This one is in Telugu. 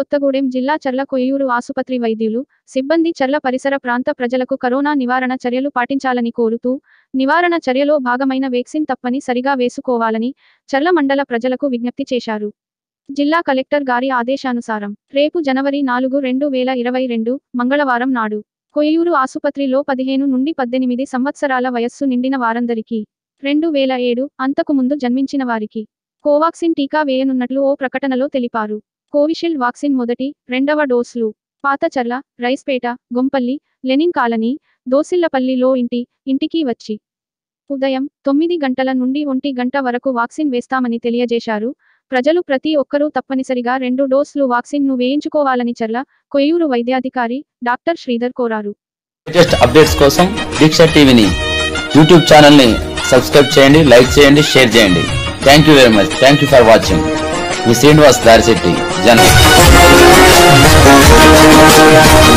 కొత్తగూడెం జిల్లా చర్ల కొయ్యూరు ఆసుపత్రి వైద్యులు సిబ్బంది చర్ల పరిసర ప్రాంత ప్రజలకు కరోనా నివారణ చర్యలు పాటించాలని కోరుతూ నివారణ చర్యలో భాగమైన వేక్సిన్ తప్పని సరిగా వేసుకోవాలని చర్ల మండల ప్రజలకు విజ్ఞప్తి చేశారు జిల్లా కలెక్టర్ గారి ఆదేశానుసారం రేపు జనవరి నాలుగు రెండు వేల ఇరవై రెండు మంగళవారం నాడు కొయ్యూరు ఆసుపత్రిలో పదిహేను నుండి పద్దెనిమిది సంవత్సరాల వయస్సు నిండిన వారందరికీ రెండు వేల ఏడు అంతకు ముందు జన్మించిన వారికి కోవాక్సిన్ టీకా వేయనున్నట్లు ఓ ప్రకటనలో తెలిపారు కోవిషీల్డ్ వాక్సిన్ మొదటి రెండవ డోసులు పాతచర్ల రైస్పేట గొంపల్లి లెనిన్ కాలనీ దోసిల్లపల్లిలో ఇంటి ఇంటికి వచ్చి ఉదయం తొమ్మిది గంటల నుండి ఒంటి గంట వరకు వాక్సిన్ వేస్తామని తెలియజేశారు ప్రజలు ప్రతి ఒక్కరూ తప్పనిసరిగా రెండు డోసులు వాక్సిన్ ను వేయించుకోవాలని చర్ల కొయ్యూరు వైద్యాధికారి డాక్టర్ శ్రీధర్ కోరారు లేటెస్ట్ అప్డేట్స్ కోసం దీక్ష టీవీని యూట్యూబ్ ఛానల్ని సబ్స్క్రైబ్ చేయండి లైక్ చేయండి షేర్ చేయండి thank you very much thank you for watching మీ శ్రీనివాస్ దారిశెట్టి జన